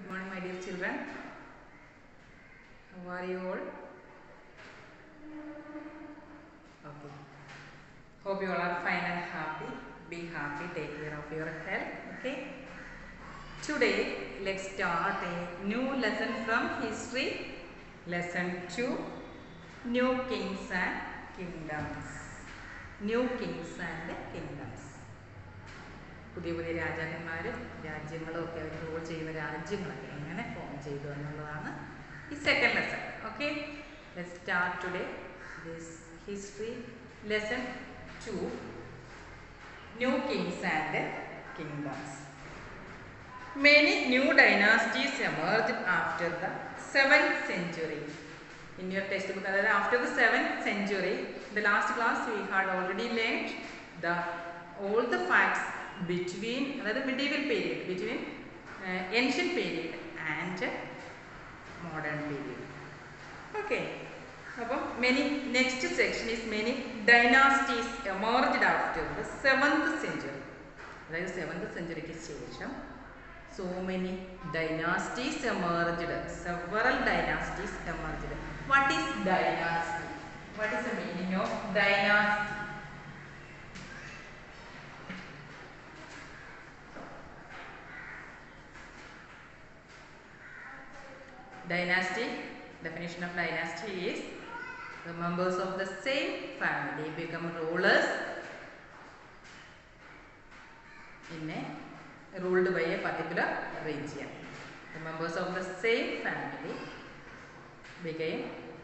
Good morning, my dear children. How are you all? Okay. Hope you all are fine and happy. Be happy, take care of your health. Okay. Today, let's start a new lesson from history. Lesson 2 New Kings and Kingdoms. New Kings and Kingdoms. പുതിയ പുതിയ രാജാക്കന്മാരും രാജ്യങ്ങളും ഒക്കെ അവർ rule ചെയ്യുന്ന രാജ്യങ്ങളൊക്കെ എങ്ങനെ form ചെയ്തു എന്നുള്ളതാണ് ഈ second lesson okay start today this history lesson two new kings and kingdoms Many new dynasties emerged after the 7th century. In your textbook, that after the 7th century, the last class we had already learned the all the facts between the medieval period, between uh, ancient period and modern period. Okay. അപ്പം many next section is many dynasties emerged after the seventh century അതായത് seventh സെഞ്ചുറിക്ക് ശേഷം so many dynasties emerged several dynasties emerged what is dynasty what is the meaning of dynasty dynasty definition of dynasty is the members of the same family become rulers in a ruled by a particular region. The members of the same family became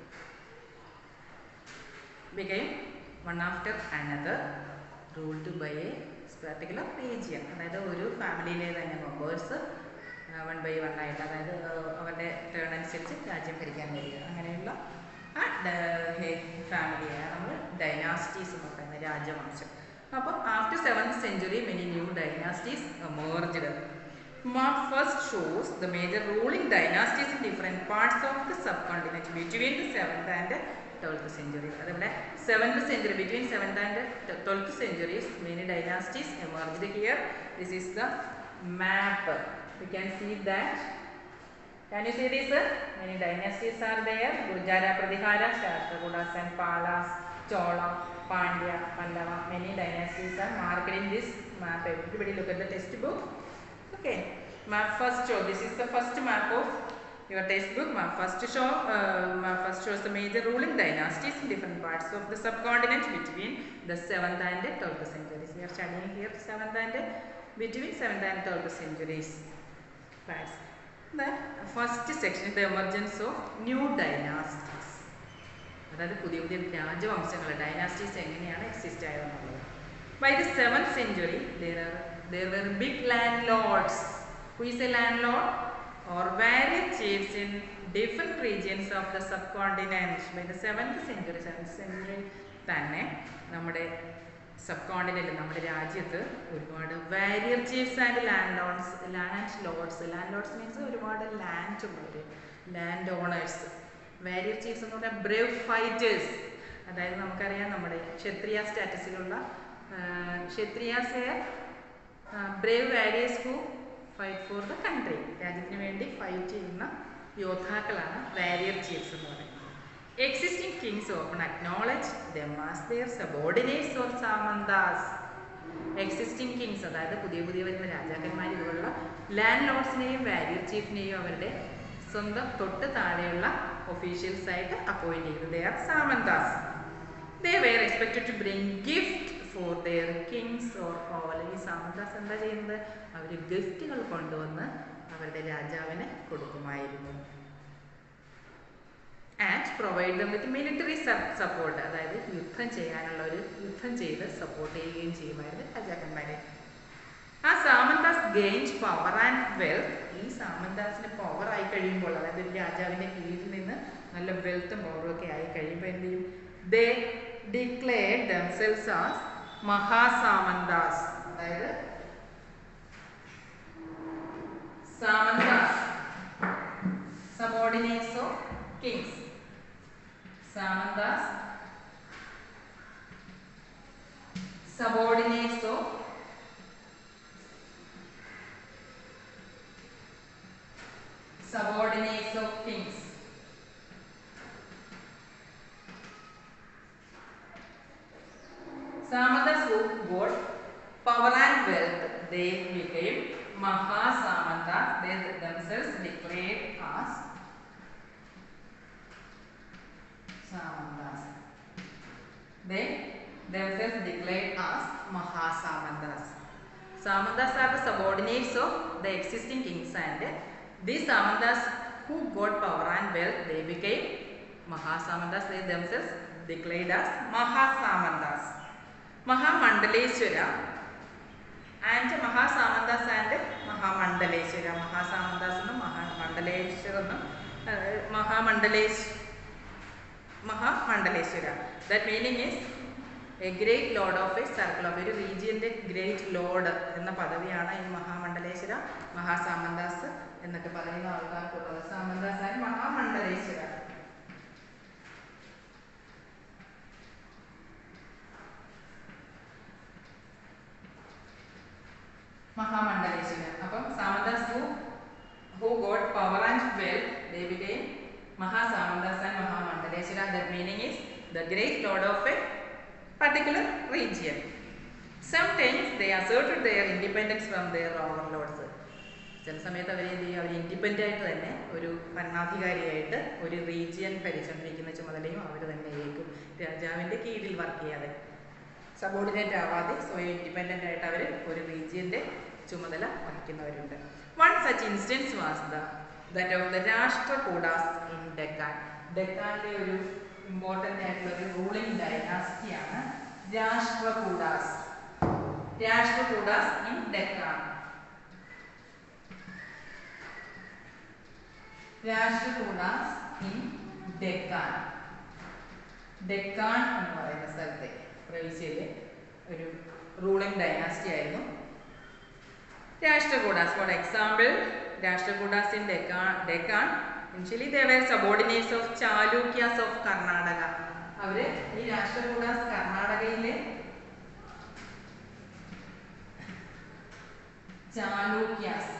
became one after another ruled by a particular region. അതായത് ഒരു ഫാമിലിയിലെ തന്നെ members one by one ആയിട്ട് അതായത് അവരുടെ turn അനുസരിച്ച് രാജ്യം ഭരിക്കാൻ വരിക അങ്ങനെയുള്ള ആ ഫാമിലിയാണ് നമ്മൾ ഡൈനാസ്റ്റീസ് എന്ന് പറയുന്നത് രാജവംശം അപ്പോൾ after seventh century many new dynasties emerged mark first shows the major ruling dynasties in different parts of the subcontinent between the seventh and twelfth century അതിവിടെ seventh century between seventh and twelfth centuries many dynasties emerged here this is the map you can see that Can you see this? Many dynasties are there. Gurjara, Pradihara, Shashtrakutas and Palas, Chola, Pandya, Pallava. Many dynasties are marked in this map. Everybody look at the textbook. Okay. Map first show. This is the first map of your textbook. Map first show. Uh, map first shows the major ruling dynasties in different parts of the subcontinent between the 7th and 12th centuries. We are studying here 7th and between 7th and 12th centuries. Facts. The first section is the emergence of new dynasties. അതായത് പുതിയ പുതിയ രാജവംശങ്ങൾ dynasties എങ്ങനെയാണ് exist ആയതെന്നുള്ളത് by the seventh century there are there were big landlords who is a landlord or warrior chiefs in different regions of the subcontinent by the seventh century seventh century തന്നെ നമ്മുടെ subcontinent നമ്മുടെ രാജ്യത്ത് ഒരുപാട് warrior chiefs and landlords landlords landlords means ഒരുപാട് land ഉള്ളവർ landowners warrior chiefs എന്ന് പറഞ്ഞാൽ brave fighters അതായത് നമുക്കറിയാം നമ്മുടെ ക്ഷത്രിയ സ്റ്റാറ്റസിലുള്ള Kshatriyas brave warriors who fight for the country രാജ്യത്തിന് വേണ്ടി ഫൈറ്റ് ചെയ്യുന്ന യോദ്ധാക്കളാണ് വാരിയർ ചീഫ്സ് എന്ന് പറയുന്നത് existing kings often acknowledge them as their subordinates or samantas. Existing kings അതായത് പുതിയ പുതിയ വരുന്ന രാജാക്കന്മാർ ഇതുപോലുള്ള ലാൻഡ് ലോഡ്സിനെയും വാരിയർ ചീഫിനെയും അവരുടെ സ്വന്തം തൊട്ട് താഴെയുള്ള ഒഫീഷ്യൽസ് ആയിട്ട് അപ്പോയിന്റ് ചെയ്തു they are samantas they were expected to bring gift for their kings or all ഈ സാമന്താസ് എന്താ ചെയ്യുന്നത് അവർ ഗിഫ്റ്റുകൾ കൊണ്ടുവന്ന് അവരുടെ രാജാവിന് കൊടുക്കുമായിരുന്നു and provide them with military support അതായത് യുദ്ധം ചെയ്യാനുള്ള ഒരു യുദ്ധം ചെയ്ത് സപ്പോർട്ട് ചെയ്യുകയും ചെയ്യുമായിരുന്നു രാജാക്കന്മാരെ ആ samantas gained power and wealth ഈ സാമന്താസിന് പവർ ആയി കഴിയുമ്പോൾ അതായത് ഒരു രാജാവിൻ്റെ കീഴിൽ നിന്ന് നല്ല വെൽത്തും പവറും ഒക്കെ ആയി കഴിയുമ്പോൾ എന്ത് ചെയ്യും they declared themselves as Mahasamantas അതായത് samantas subordinates of kings Samantas, subordinates of Samantas who got power and wealth, they became Mahasamantas. They themselves declared as Samantas. They themselves declared as Mahasamantas. Samantas are the subordinates of the existing kings and these Samantas who got power and wealth, they became Mahasamantas. They themselves declared as Mahasamantas. Mahamandaleshwara and Mahasamantas and Mahamandaleshwara. Mahasamantas and Mahamandaleshwara. Uh, Mahamandalesh Mahamandaleshwara. That meaning is a great lord of a circle of ഒരു റീജിയൻ്റെ great load എന്ന പദവിയാണ് ഈ മഹാമണ്ഡലേശ്വര മഹാസാമന്താസ് എന്നൊക്കെ പറയുന്ന ആൾക്കാർക്കുള്ളത് സാമന്താസ് and Mahamandaleshwara Mahamandaleshwara അപ്പം samantas who who got power and wealth they became Mahasamantas and Mahamandaleshwara the meaning is the great lord of a particular region. Sometimes they asserted their independence from their overlords. ചില സമയത്ത് അവർ എന്ത് ചെയ്യും അവർ ഇൻഡിപെൻഡൻ്റ് ആയിട്ട് തന്നെ ഒരു ഭരണാധികാരിയായിട്ട് ഒരു റീജിയൻ ഭരിച്ചുകൊണ്ടിരിക്കുന്ന ചുമതലയും അവർ തന്നെ ഏൽക്കും രാജാവിൻ്റെ കീഴിൽ വർക്ക് ചെയ്യാതെ സബോർഡിനേറ്റ് ആവാതെ സ്വയം ഇൻഡിപെൻഡൻ്റ് ആയിട്ട് അവർ ഒരു റീജിയൻ്റെ ചുമതല വഹിക്കുന്നവരുണ്ട് one such instance was the that of the Rashtrakutas in Deccan ഡെക്കാനിലെ ഒരു ഇമ്പോർട്ടൻ്റ് ആയിട്ടുള്ള ഒരു റൂളിംഗ് ഡൈനാസ്റ്റിയാണ് രാഷ്ട്രകൂടാസ് രാഷ്ട്രകൂടാസ് ഇൻ ഡെക്കാൻ രാഷ്ട്രകൂടാസ് ഇൻ ഡെക്കാൻ ഡെക്കാൻ എന്ന് പറയുന്ന സ്ഥലത്തെ പ്രവിശ്യയിലെ ഒരു റൂളിംഗ് ഡൈനാസ്റ്റി ആയിരുന്നു Rashtrakutas for example Rashtrakutas in Deccan Deccan initially they were subordinates of Chalukyas of Karnataka അവര് ഈ രാഷ്ട്രകൂടാസ് കർണാടകയിലെ ചാലൂക്യാസ്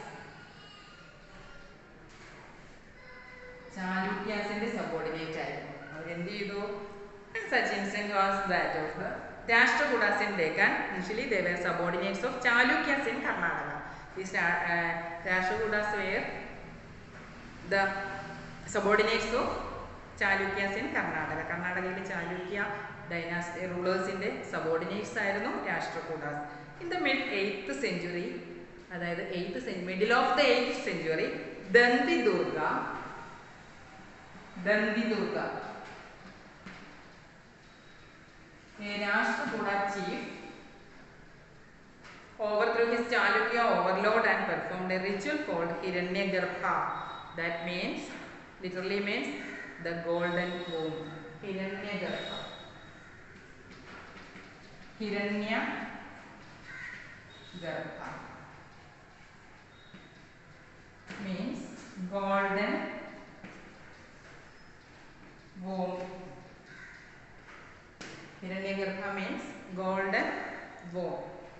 ചാലൂക്യാസിന്റെ സബോർഡിനേറ്റ് ആയിരുന്നു അവരെന്ത് ചെയ്തു such incident was that of the Rashtrakutas in Deccan initially they were subordinates of Chalukyas in Karnataka These Rashtrakutas were the subordinates of Chalukyas in Karnataka കർണാടകയിലെ Chalukya dynasty റൂളേഴ്സിന്റെ subordinates ആയിരുന്നു Rashtrakutas in the mid eighth century അതായത് eighth middle of the eighth century Dantidurga Dantidurga Rashtrakuta chief overthrew his Chalukya overlord and performed a ritual called Hiranyagarbha. That means, literally means the golden womb. Hiranyagarbha. Hiranya Garbha means golden womb. Hiranyagarbha means golden womb.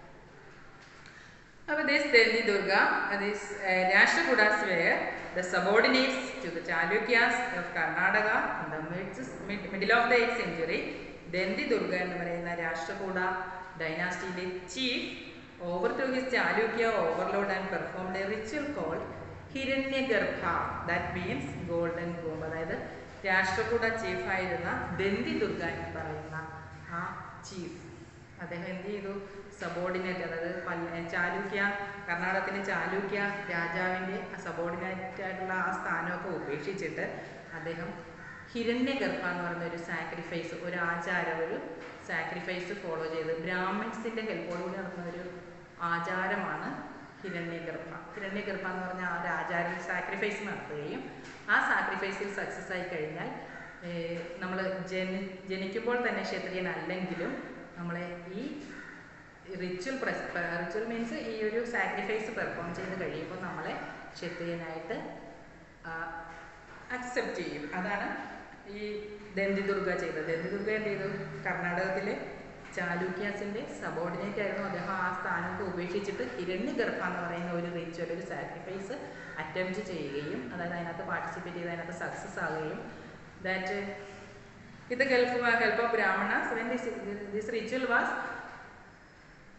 Now this Delhi Durga, uh, this uh, Rashtrakudas were the subordinates to the Chalukyas of Karnataka in the mid, mid, middle of the 8th century. Dantidurga എന്ന് പറയുന്ന രാഷ്ട്രകൂട ഡൈനാസ്റ്റിയിലെ chief overthrew his Chalukya overlord and performed a ritual called Hiranyagarbha that means golden womb അതായത് രാഷ്ട്രകൂട ചീഫായിരുന്ന ദന്തി ദുർഗ എന്ന് പറയുന്ന ആ chief അദ്ദേഹം എന്ത് ചെയ്തു സബോർഡിനേറ്റ് അതായത് പല്ല ചാലൂക്യ കർണാടകത്തിലെ ചാലൂക്യ രാജാവിൻ്റെ സബോർഡിനേറ്റ് ആയിട്ടുള്ള ആ സ്ഥാനമൊക്കെ ഉപേക്ഷിച്ചിട്ട് അദ്ദേഹം ഹിരണ്യഗർഭ എന്ന് പറയുന്ന ഒരു സാക്രിഫൈസ് ഒരു ആചാരം ഒരു സാക്രിഫൈസ് ഫോളോ ചെയ്ത് ബ്രാഹ്മിൺസിൻ്റെ ഹെൽപ്പോടുകൂടി നടത്തുന്ന ഒരു ആചാരമാണ് ഹിരണ്യഗർഭ ഹിരണ്യഗർഭ എന്ന് പറഞ്ഞ ആ ഒരു ആചാരം സാക്രിഫൈസ് നടത്തുകയും ആ സാക്രിഫൈസിൽ സക്സസ് ആയി കഴിഞ്ഞാൽ നമ്മൾ ജനി ജനിക്കുമ്പോൾ തന്നെ ക്ഷത്രിയനല്ലെങ്കിലും നമ്മളെ ഈ റിച്വൽ റിച്വൽ മീൻസ് ഈ ഒരു സാക്രിഫൈസ് പെർഫോം ചെയ്ത് കഴിയുമ്പോൾ നമ്മളെ ക്ഷത്രിയനായിട്ട് അക്സെപ്റ്റ് ചെയ്യും അതാണ് ഈ ദന്തിദുർഗ ചെയ്തത് ദന്തിദുർഗ എന്ത് ചെയ്തു കർണാടകത്തിലെ ചാലൂക്യാസിൻ്റെ സബോർഡിനേറ്റ് ആയിരുന്നു അദ്ദേഹം ആ സ്ഥാനത്ത് ഉപേക്ഷിച്ചിട്ട് ഹിരണ്യഗർഭ എന്ന് പറയുന്ന ഒരു റിച്വൽ ഒരു സാക്രിഫൈസ് അറ്റംപ്റ്റ് ചെയ്യുകയും അതായത് അതിനകത്ത് പാർട്ടിസിപ്പേറ്റ് ചെയ്ത് അതിനകത്ത് സക്സസ് ആവുകയും that with the help of, help of Brahmanas when this, this ritual was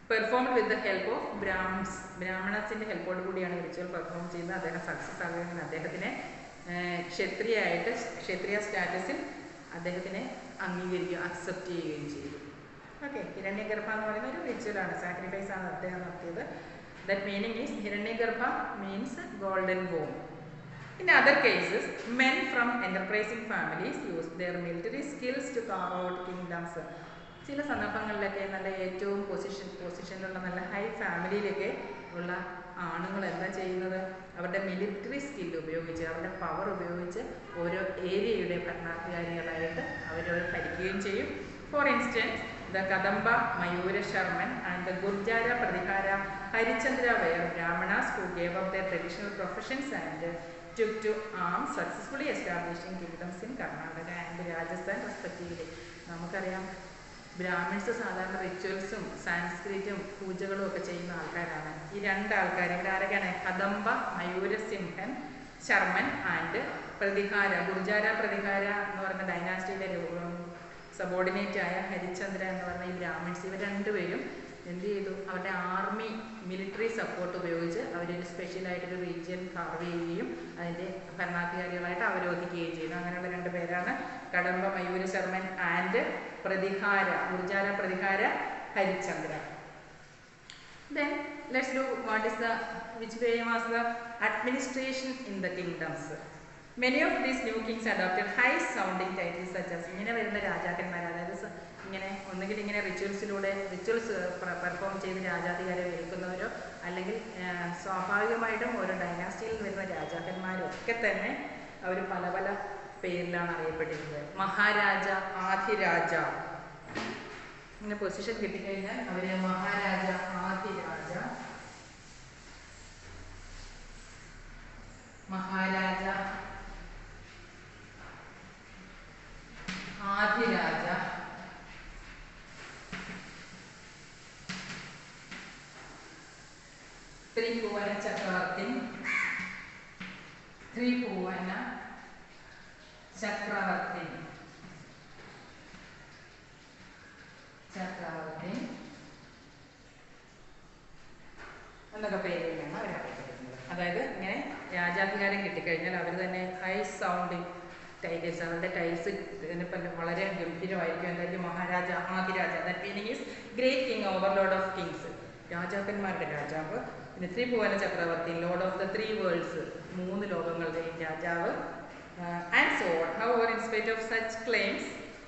performed with the help of brahmins ബ്രാഹ്മണസിൻ്റെ ഹെൽപ്പോട് കൂടിയാണ് റിച്വൽ പെർഫോം ചെയ്യുന്നത് അദ്ദേഹം സക്സസ് ആകുകയും അദ്ദേഹത്തിനെ ഏർ, ക്ഷത്രിയായിട്ട് ക്ഷത്രിയ സ്റ്റാറ്റസിൽ അദ്ദേഹത്തിനെ അംഗീകരിക്കുക അക്സെപ്റ്റ് ചെയ്യുകയും ചെയ്തു ഓക്കെ ഹിരണ്യഗർഭ എന്ന് പറയുന്ന ഒരു റിച്വലാണ് സാക്രിഫൈസ് ആണ് അദ്ദേഹം നടത്തിയത് that meaning is Hiranyagarbha means golden ബോം In other cases, men from enterprising families use their military skills to carve out kingdoms. ചില സന്ദർഭങ്ങളിലൊക്കെ നല്ല ഏറ്റവും പൊസിഷൻ പൊസിഷനിലുള്ള നല്ല ഹൈ ഫാമിലിയിലൊക്കെ ഉള്ള ആണുങ്ങൾ എന്താ ചെയ്യുന്നത് അവരുടെ മിലിറ്ററി സ്കിൽ ഉപയോഗിച്ച് അവരുടെ പവർ ഉപയോഗിച്ച് ഓരോ ഏരിയയുടെ ഭരണാധികാരികളായിട്ട് അവർ ഭരിക്കുകയും ചെയ്യും for instance the Kadamba Mayura Sharman and the Gurjara Pratihara Harichandra were brahmanas who gave up their traditional professions and took to arms successfully establishing kingdoms in Karnataka and Rajasthan respectively നമുക്കറിയാം ബ്രാഹ്മിൺസ് സാധാരണ റിച്വൽസും സാൻസ്ക്രിറ്റും പൂജകളും ഒക്കെ ചെയ്യുന്ന ആൾക്കാരാണ് ഈ രണ്ട് ആൾക്കാർ ഇവിടെ ആരൊക്കെയാണ് കദംബ മയൂരസിംഹൻ ശർമ്മൻ ആൻഡ് പ്രതിഹാര ഗുർജാര പ്രതിഹാര എന്ന് പറയുന്ന ഡൈനാസ്റ്റിയിലെ സബോർഡിനേറ്റ് ആയ ഹരിചന്ദ്ര എന്ന് പറഞ്ഞ ഈ ബ്രാഹ്മിൺസ് ഇവർ രണ്ടുപേരും എന്ത് ചെയ്തു അവരുടെ ആർമി മിലിറ്ററി സപ്പോർട്ട് ഉപയോഗിച്ച് അവരൊരു സ്പെഷ്യലായിട്ടൊരു റീജിയൻ കാർവ് ചെയ്യുകയും അതിൻ്റെ ഭരണാധികാരികളായിട്ട് അവരോധിക്കുകയും ചെയ്തു അങ്ങനെയുള്ള രണ്ട് പേരാണ് Kadamba Mayura Sharman and Pratihara Gurjara Pratihara Harichandra Then let's do what is the which way was the administration in the kingdoms. Many of these new kings adopted high sounding titles such as ഇങ്ങനെ വരുന്ന രാജാക്കന്മാർ അതായത് സ- ഇങ്ങനെ ഒന്നുകിൽ ഇങ്ങനെ റിച്വൽസിലൂടെ റിച്വൽസ് പെർഫോം ചെയ്ത് രാജാധികാരം ഏൽക്കുന്നവരോ അല്ലെങ്കിൽ ആ, സ്വാഭാവികമായിട്ടും ഓരോ ഡൈനാസ്റ്റിയിൽ വരുന്ന രാജാക്കന്മാരും ഒക്കെ തന്നെ അവർ പല പല പേരിലാണ് അറിയപ്പെട്ടിരുന്നത് മഹാരാജ ആധിരാജ ഇങ്ങനെ പൊസിഷൻ കിട്ടിക്കഴിഞ്ഞാൽ അവര് മഹാരാജ ആദിരാജ മഹാരാജ ആദിരാജ ത്രിഭുവന ചക്രവർത്തി ത്രിഭുവന ചക്രവർത്തി ചക്രവർത്തി എന്നൊക്കെ പേരിലാണ് അവർ അറിയപ്പെടുന്നത് അതായത് ഇങ്ങനെ രാജാധികാരം കിട്ടിക്കഴിഞ്ഞാൽ അവർ തന്നെ ഹൈ സൗണ്ടിങ് ടൈറ്റിൽസ് അവരുടെ ടൈൽസ് ഇതിനിപ്പം വളരെ ഗംഭീരമായിരിക്കും എന്തായിരിക്കും Maharaja Adhiraja that meaning is great king overlord of kings രാജാക്കന്മാരുടെ രാജാവ് പിന്നെ Tribhuvana Chakravarti lord of the three worlds മൂന്ന് ലോകങ്ങളുടെയും രാജാവ് and so how or in spite of such claims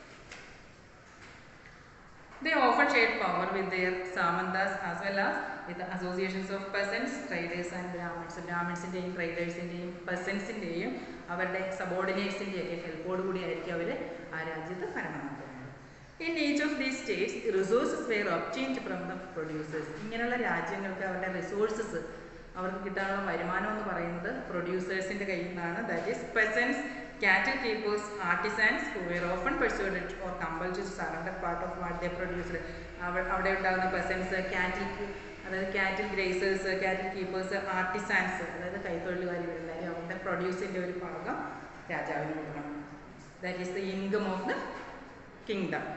They often shared power with their samantas as well as with the associations of peasants, traders and brahmins. ബ്രാഹ്മിൻസിൻ്റെയും ട്രേഡേഴ്സിൻ്റെയും പെസൻസിൻ്റെയും അവരുടെ സബോർഡിനേറ്റ്സിൻ്റെയും ഒക്കെ ഹെൽപ്പോട് കൂടി ആയിരിക്കും അവർ ആ രാജ്യത്ത് ഭരണം നടത്തുന്നത് in each of these states resources were obtained from the producers ഇങ്ങനെയുള്ള രാജ്യങ്ങൾക്ക് അവരുടെ റിസോഴ്സസ് അവർക്ക് കിട്ടാനുള്ള വരുമാനം എന്ന് പറയുന്നത് പ്രൊഡ്യൂസേഴ്സിൻ്റെ കയ്യിൽ നിന്നാണ് that is peasants cattle keepers, artisans who were often persuaded or compelled to surrender part of what they produced. അവ- അവിടെ ഉണ്ടാകുന്ന പെസൻസ് കാറ്റിൽ അതായത് കാറ്റിൽ ഗ്രേസേഴ്സ് കാറ്റിൽ കീപ്പേഴ്സ് ആർട്ടിസാൻസ് അതായത് കൈത്തൊഴിലുകാർ എല്ലാവരും അവരുടെ പ്രൊഡ്യൂസിൻ്റെ ഒരു ഭാഗം രാജാവിന് കൊടുക്കണം that is the income of the kingdom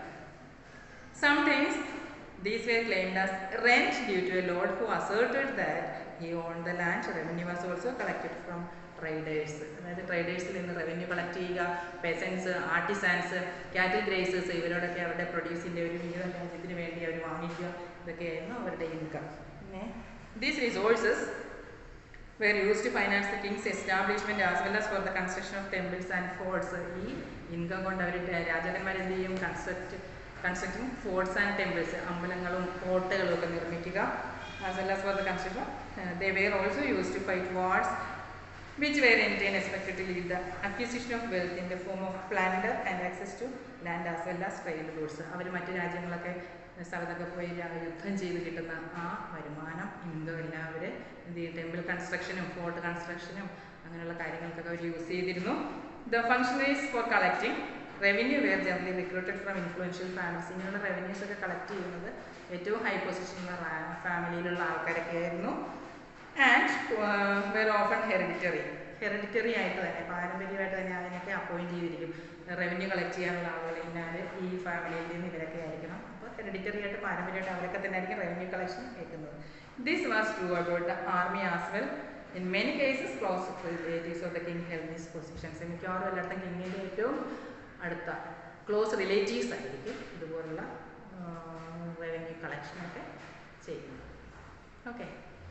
Sometimes these were claimed as rent due to a lord who asserted that he owned the land. Revenue was also collected from traders. അതായത് ട്രേഡേഴ്സിൽ നിന്ന് revenue collect ചെയ്യുക പെസൻസ് artisans കാറ്റിൽ ഗ്രേസേഴ്സ് ഇവരോടൊക്കെ അവരുടെ പ്രൊഡ്യൂസിൻ്റെ ഒരു വിഹിതം രാജ്യത്തിന് വേണ്ടി അവർ വാങ്ങിക്കുക ഇതൊക്കെയായിരുന്നു അവരുടെ ഇൻകം പിന്നെ these resources were used to finance the king's establishment as well as for the construction of temples and forts. ഈ ഇൻകം കൊണ്ട് അവർ രാജാക്കന്മാർ എന്ത് ചെയ്യും construct constructing forts and temples അമ്പലങ്ങളും കോട്ടകളും ഒക്കെ നിർമ്മിക്കുക as well as for the construction they were also use to fight wars which were in turn expected to lead the acquisition of wealth in the form of plunder and access to land as well as trade goods. അവർ മറ്റു രാജ്യങ്ങളൊക്കെ സ്ഥലത്തൊക്കെ പോയി രാ- യുദ്ധം ചെയ്ത് കിട്ടുന്ന ആ വരുമാനം ഇൻകം എല്ലാം അവർ എന്ത് ചെയ്യും ടെമ്പിൾ കൺസ്ട്രക്ഷനും ഫോർട്ട് കൺസ്ട്രക്ഷനും അങ്ങനെയുള്ള കാര്യങ്ങൾക്കൊക്കെ അവർ യൂസ് ചെയ്തിരുന്നു the functionaries for collecting revenue were generally recruited from influential families ഇങ്ങനെയുള്ള റവന്യൂസ് ഒക്കെ കളക്ട് ചെയ്യുന്നത് ഏറ്റവും ഹൈ പൊസിഷനുള്ള ഫാമിലിയിലുള്ള ആൾക്കാരൊക്കെ ആയിരുന്നു and were often hereditary hereditary ആയിട്ട് തന്നെ പാരമ്പര്യമായിട്ട് തന്നെ അതിനൊക്കെ അപ്പോയിന്റ് ചെയ്തിരിക്കും റവന്യൂ കളക്ട് ചെയ്യാനുള്ള ആളുകൾ ഇന്നാല് ഈ ഫാമിലിയിൽ നിന്ന് ഇവരൊക്കെ ആയിരിക്കണം അപ്പോൾ ഹെറിഡിറ്ററി ആയിട്ട് പാരമ്പര്യമായിട്ട് അവരൊക്കെ തന്നെ ആയിരിക്കും റവന്യൂ കളക്ഷൻ കേൾക്കുന്നത് this was true about the army as well in many cases close relatives of the king held these positions മിക്കവാറും എല്ലായിടത്തും കിങ്ങിൻ്റെ ഏറ്റവും അടുത്ത ക്ലോസ് റിലേറ്റീവ്സ് ആയിരിക്കും ഇതുപോലുള്ള റവന്യൂ കളക്ഷനൊക്കെ ചെയ്യുന്നത് okay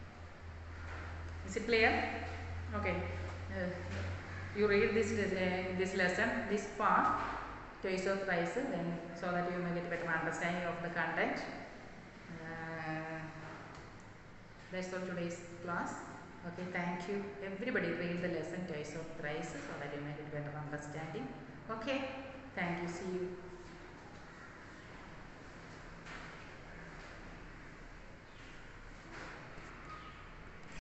Is it clear? Okay. Uh, you read this uh, this lesson, this part, twice or thrice, then so that you may get better understanding of the content. Uh, that's all today's class. Okay, thank you. Everybody read the lesson twice or thrice so that you may get better understanding. Okay, thank you. See you.